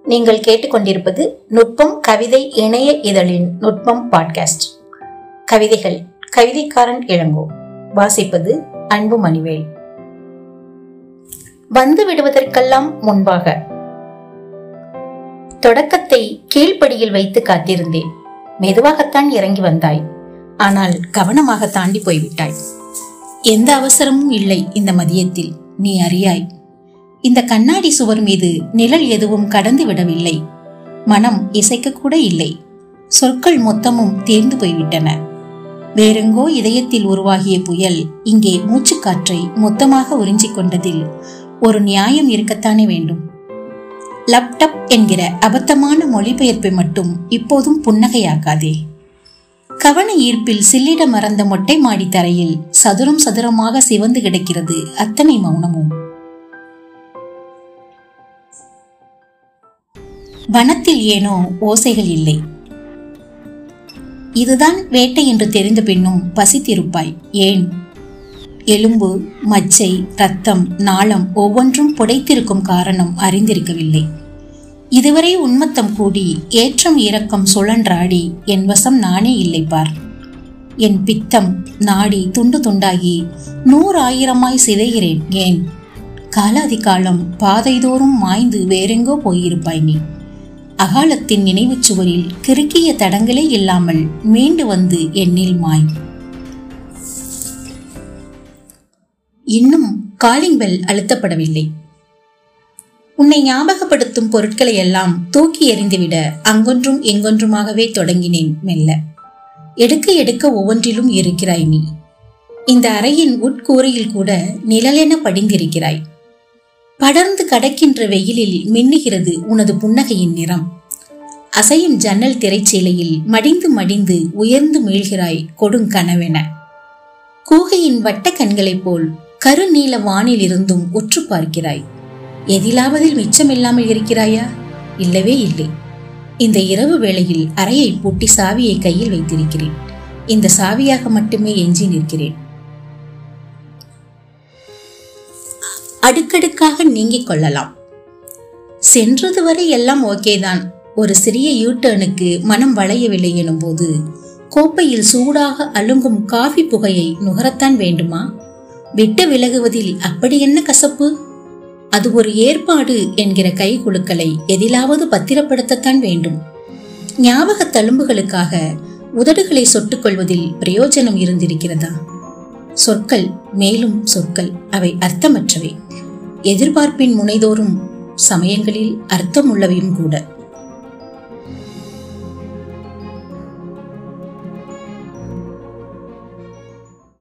நீங்கள் கேட்டுக்கொண்டிருப்பது நுட்பம் கவிதை இணைய இதழின் நுட்பம் பாட்காஸ்ட் கவிதைகள் கவிதைக்காரன் இளங்கோ வாசிப்பது அன்பு மணிவேல் வந்து விடுவதற்கெல்லாம் முன்பாக தொடக்கத்தை கீழ்ப்படியில் வைத்து காத்திருந்தேன் மெதுவாகத்தான் இறங்கி வந்தாய் ஆனால் கவனமாக தாண்டி போய்விட்டாய் எந்த அவசரமும் இல்லை இந்த மதியத்தில் நீ அறியாய் இந்த கண்ணாடி சுவர் மீது நிழல் எதுவும் கடந்து விடவில்லை மனம் இசைக்க கூட இல்லை சொற்கள் மொத்தமும் தேர்ந்து போய்விட்டன வேறெங்கோ இதயத்தில் உருவாகிய புயல் இங்கே மூச்சுக்காற்றை மொத்தமாக உறிஞ்சிக் கொண்டதில் ஒரு நியாயம் இருக்கத்தானே வேண்டும் லப்டப் என்கிற அபத்தமான மொழிபெயர்ப்பை மட்டும் இப்போதும் புன்னகையாக்காதே கவன ஈர்ப்பில் சில்லிட மறந்த மொட்டை மாடி தரையில் சதுரம் சதுரமாக சிவந்து கிடக்கிறது அத்தனை மௌனமும் வனத்தில் ஏனோ ஓசைகள் இல்லை இதுதான் வேட்டை என்று தெரிந்த பின்னும் பசித்திருப்பாய் ஏன் எலும்பு மச்சை ரத்தம் நாளம் ஒவ்வொன்றும் புடைத்திருக்கும் காரணம் அறிந்திருக்கவில்லை இதுவரை உன்மத்தம் கூடி ஏற்றம் இறக்கம் சுழன்றாடி என் வசம் நானே இல்லை பார் என் பித்தம் நாடி துண்டு துண்டாகி நூறாயிரமாய் சிதைகிறேன் ஏன் காலாதி காலம் பாதைதோறும் மாய்ந்து வேறெங்கோ போயிருப்பாய் நீ அகாலத்தின் நினைவுச் சுவரில் கிறுக்கிய தடங்களே இல்லாமல் மீண்டு வந்து என்னில் மாய் இன்னும் காலிங் பெல் அழுத்தப்படவில்லை உன்னை ஞாபகப்படுத்தும் பொருட்களை எல்லாம் தூக்கி எறிந்துவிட அங்கொன்றும் எங்கொன்றுமாகவே தொடங்கினேன் மெல்ல எடுக்க எடுக்க ஒவ்வொன்றிலும் இருக்கிறாய் நீ இந்த அறையின் உட்கூரையில் கூட நிழலென படிந்திருக்கிறாய் படர்ந்து கடக்கின்ற வெயிலில் மின்னுகிறது உனது புன்னகையின் நிறம் அசையும் ஜன்னல் திரைச்சீலையில் மடிந்து மடிந்து உயர்ந்து மீள்கிறாய் கொடுங்கனவென கூகையின் வட்ட கண்களைப் போல் கருநீல வானில் இருந்தும் உற்று பார்க்கிறாய் எதிலாவதில் மிச்சமில்லாமல் இருக்கிறாயா இல்லவே இல்லை இந்த இரவு வேளையில் அறையை பூட்டி சாவியை கையில் வைத்திருக்கிறேன் இந்த சாவியாக மட்டுமே எஞ்சி நிற்கிறேன் அடுக்கடுக்காக நீங்கிக் கொள்ளலாம் சென்றது வரை எல்லாம் ஓகே தான் ஒரு சிறிய யூட்டர்னுக்கு மனம் வளையவில்லை எனும் போது கோப்பையில் சூடாக அலுங்கும் காஃபி புகையை நுகரத்தான் வேண்டுமா விட்டு விலகுவதில் அப்படி என்ன கசப்பு அது ஒரு ஏற்பாடு என்கிற கை குலுக்களை எதிலாவது பத்திரப்படுத்தத்தான் வேண்டும் ஞாபக தழும்புகளுக்காக உதடுகளை சொட்டுக்கொள்வதில் பிரயோஜனம் இருந்திருக்கிறதா சொற்கள் மேலும் சொற்கள் அவை அர்த்தமற்றவை எதிர்பார்ப்பின் முனைதோறும் சமயங்களில் அர்த்தமுள்ளவையும் கூட